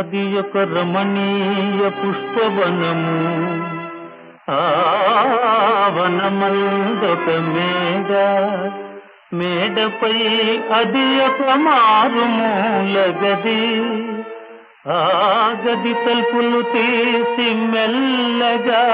అది ఒక రమణీయ పుష్పవనము ఆ వనమందొక మేడ మేడపై అది ఒక మారుమూల గది ఆ గది తలుపులు తీసి మెల్లగా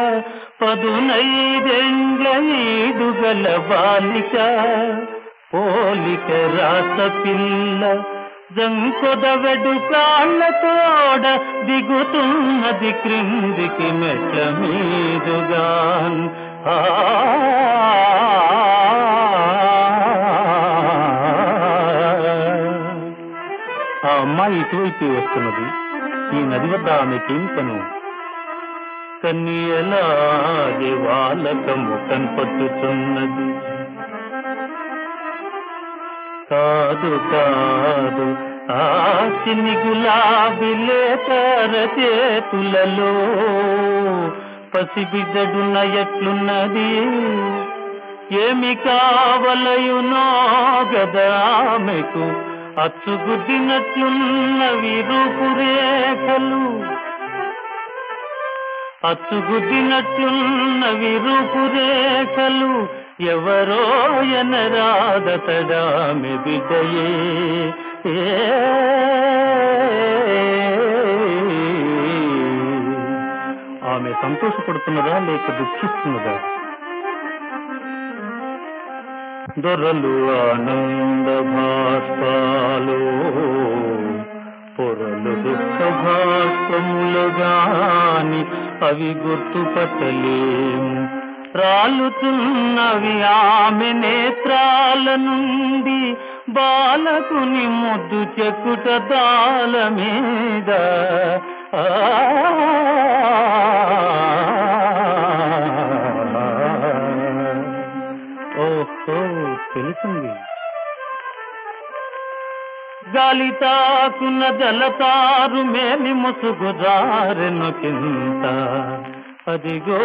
పదునైదెండ్ల ఈడుగల బాలిక పోలిక రాస పిల్ల జంకొద వెడు కాళ్ళతోడ దిగుతున్నది క్రిందికి మెట్ల మీదుగాన్ ఆ ఆ అమ్మాయి ఇటువైపు వస్తున్నది ఈ నది వద్ద ఆమెకేం పను కన్యలాగే వాళ్ళకము కనపట్టుచున్నది కాదు కాదు ఆ చిన్ని గులాబీ లేతర చేతులలో పసిబిడ్డడున్న ఎట్లున్నది ఏమి కావలయునో గదామెకు అచ్చుగుద్దినట్లున్నవి రూపురేఖలు అచ్చుగుద్దినట్లున్నవి రూపురేఖలు ఎవరో ఎనరాదతడామె బిడ్డయే ఏ. ఆమె సంతోషపడుతున్నదా లేక దుఃఖిస్తున్నదా దొరలు ఆనంద భాష్పాలు పొరలు దుఃఖ భాష్పములుగాని అవి గుర్తుపట్టలేము రాలుతున్నవి ఆమె నేత్రాల నుండి బాలకుని ముద్దు చెక్కుట దాల మీద ఆ ఓహో తెలిసింది గాలి తాకున్న జలతారు మేలి ముసుగుదారెను కింత అదిగో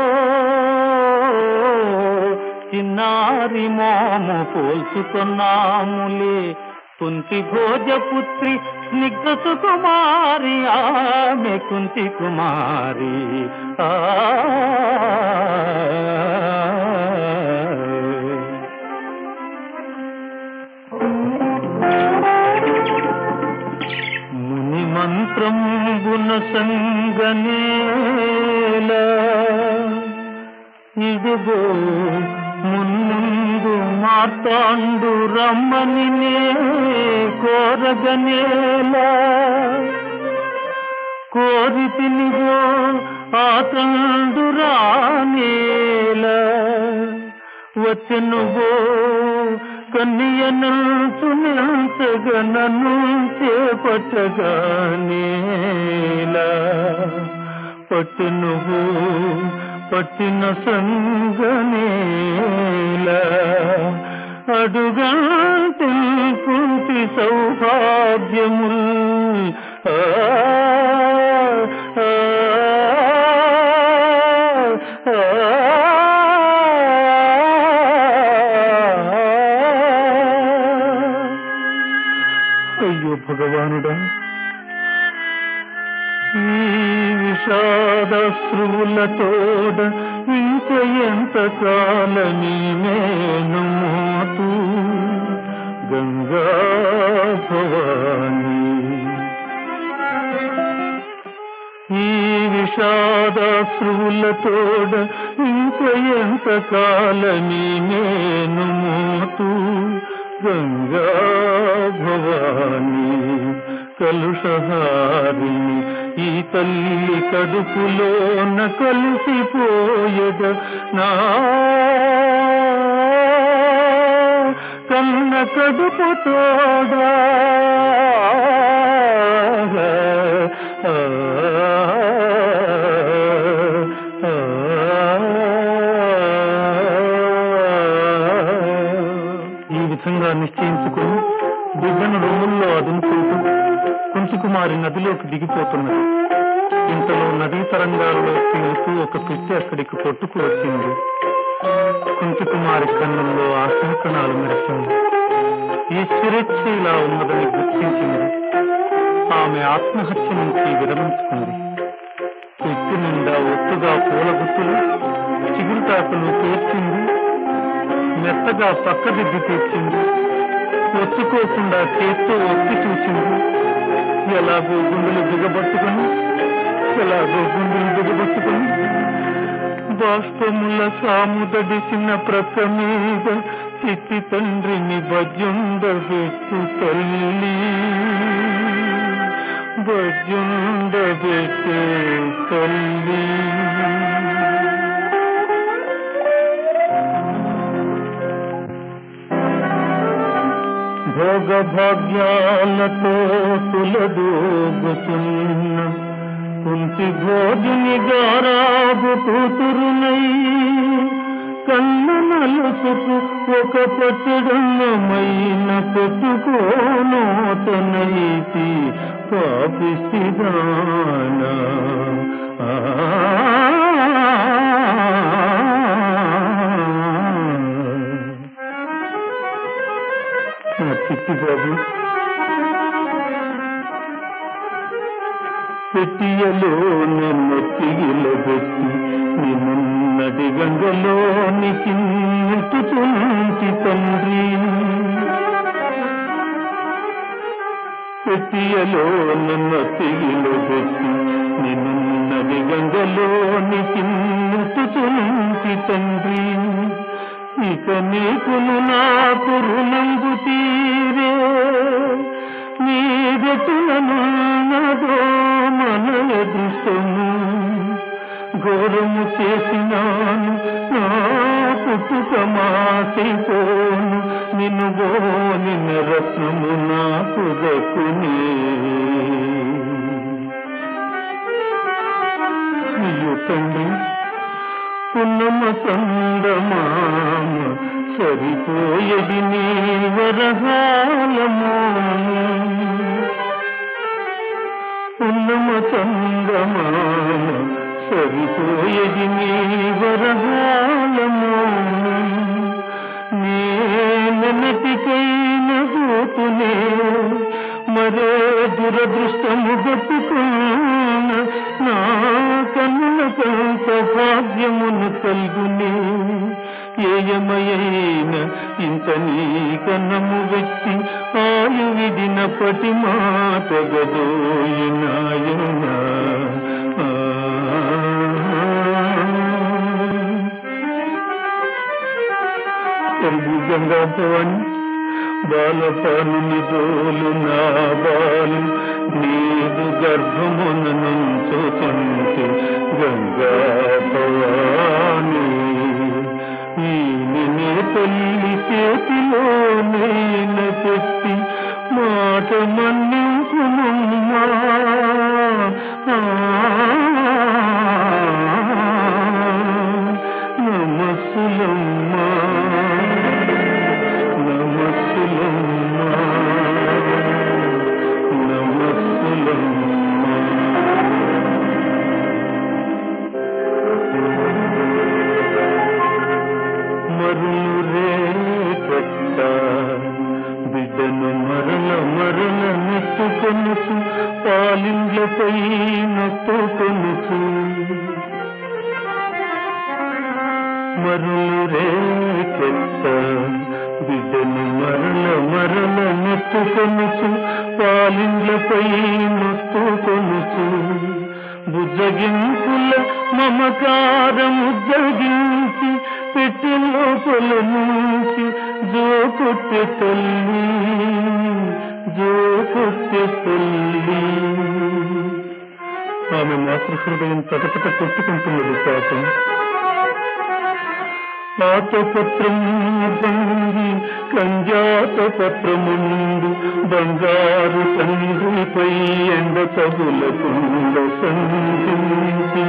చిన్నారి మోము పోల్చుకున్నాములే కుంతి భోజపుత్రి స్నిగ్ధ సుకుమారి ఆమె కుంతి కుమారి ఆ ముని మంత్రం గుణ సంగనేల ఇదిగో మున్ముందు మార్తాండు రమ్మని నే కోరగనేలా కోరి తినిగో ఆతండు రానేలా వచ్చనుగో కన్యనంచు నిల్చగనను చేపట్టగానేలా పట్టునువు పట్టిన సంగనేలా అడుగంటి కుంటి సౌభాగ్యము ఆ ఆ, ఆ, అయ్యో భగవానుడా ఈ విషాదశ్రువులతోడ ఇంక ఎంత కాలమీ మేను మోతూ గంగా భవానీ ఈ విషాదశ్రువులతోడ ఇంక ఎంత కాలమీ నేను మోతూ గంగా భవానీ కలుషహారిణి ఈ తల్లి కడుపులోన కలిసిపోయద నా కన్న కడుపు తోడా ఈ విధంగా నిశ్చయించుకుని బిడ్డను రొమ్ముల్లో అదుముకుంటూ కుంచుకుమారి నదిలోకి దిగిపోతున్నది ఇంతలో నదీ తరంగాలలో తేలుతూ ఒక పిచ్చి అక్కడికి కొట్టుకు వచ్చింది కుంచుకుమారి కన్నుల్లో ఆశంకణాలు మెరిసింది ఈశ్వరేచ్ఛ ఇలా ఉన్నదని గుర్తించింది ఆమె ఆత్మహత్య నుంచి విరమించుకుంది చెట్టు నిండా ఒత్తుగా పూల గుత్తులు చిగురుటాకులు పేర్చింది మెత్తగా పక్కదిద్ది తెచ్చింది ఒత్తుకోకుండా చేత్తో ఒత్తి చూసింది ఎలాగో గుండెలు దిగబట్టుకొని ఎలాగో గుండెలు దిగబట్టుకొని బాష్పముల సాముదడిసిన ప్రక్క మీద చిట్టి తండ్రిని భజుండబెట్టు తల్లి భజుండబెట్టే తల్లి భోగ భాగ్యాలతో తులదూగుతున్న కుంటి భోజుని గారాబు కూతురునై కన్న నలుసుకు ఒక పట్టడమైన పెట్టుకోనోతనైతి పాపిసిదానా ఆ చిట్టి బాబు పెట్టియలో నన్ను తిగిలబెట్టి నిన్నటి గంగలోని చింటుచుంటి తండ్రి పెట్టియలో నన్ను తిగిలబెట్టి నిన్నటి గంగలోని చింటుచుంటి తండ్రి ఇక నీకును నాకు రుణంబు తీరే నీగతులనున్నదో మన అదృష్టము ఘోరము చేసినాను నా పుట్టుక మాసిపోను నిన్ను గోనిన రత్నము నాకు దక్కునే అయ్యో తండ్రి పున్నమ చందమామ సరిపోయది నీ వరహాలము పున్నమ చందమామ సరిపోయది నీ వరహాలము నేనటికైన గోతునే మరే దురదృష్టము గట్టుకున్న నా కన్నుల కొంత భాగ్యమును కల్గునే ఏయమయైన ఇంత నీ కన్నము వ్యక్తి ఆయు విడినప్పటి మాట గదోయినాయన తెలుగు గంగా భవాని బాలపానుని తోలు నా బాలు నీదు గర్భమున నుంచుతుంటే గంగా భవాని ఈయననే తల్లి చేతిలో నేన పెట్టి మాట మన్నించునుమ్మా నమస్సులమ్మా నమస్సులమ్మా నమస్సులమ్మా మరులు రేట బిడ్డను మరల మరల నెట్టుకొనుచు పాలిండ్లపై నొట్టుకొనుచు మరులు రేకెత్త బిడ్డను మరల మరల నెట్టుకొనుచు పాలిండ్లపై నొట్టుకొనుచు బుజ్జగింపుల మమకారముజ్జగించి పెట్టి లోపల నుంచి జో కొట్టె తల్లి జో కొట్టె తల్లి ఆమె మాతృహృదయం తటపట కొట్టుకుంటున్నది పాపం పాతపత్రం బంగి కంజాత పత్రముందు బంగారు తండ్రిపై ఎండ తగులకుండ సంధించి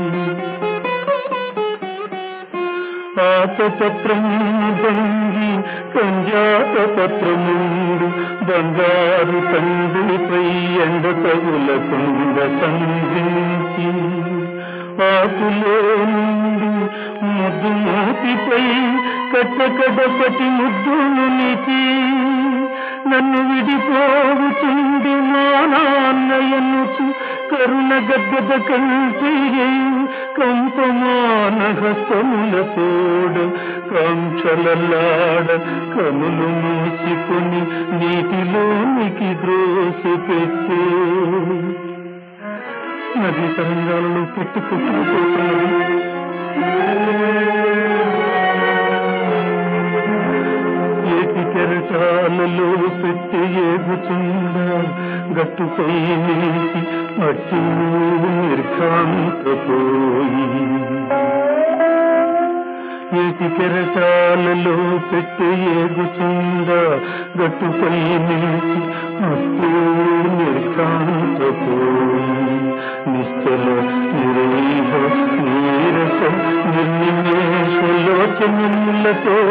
పాతపత్రం బంగి కంజాత పత్రముందు బంగారు తండ్రిపై ఎండ తగులకుండ సంధించి ఆకులో నుండి ముద్దు మూతిపై కట్టకడపటి ముద్దును నిచి నన్ను విడిపోవుచుండి మా నాన్నయనుచు కరుణ గద్దద కంటే కంపమాన హస్తముల తోడ కాంక్షలల్లాడ కనులు మూసుకొని నీటిలోనికి ద్రోసి పెట్టే నదీ తరంగాలలో పెట్టి కొట్టుకుపోతున్నది ఏటి కెరటాలలో పెట్టి ఏగుచుండ గట్టుపై నిలిచి మట్టి నిర్ఘాంతపోయి ఏటి కెరటాలలో పెట్టి ఏగుచుండ గట్టుపై నిలిచి మట్టి నిర్ఘాంతపోయి నిశ్చల నిరేహ నీరస నిర్నిమేషలోచనములతో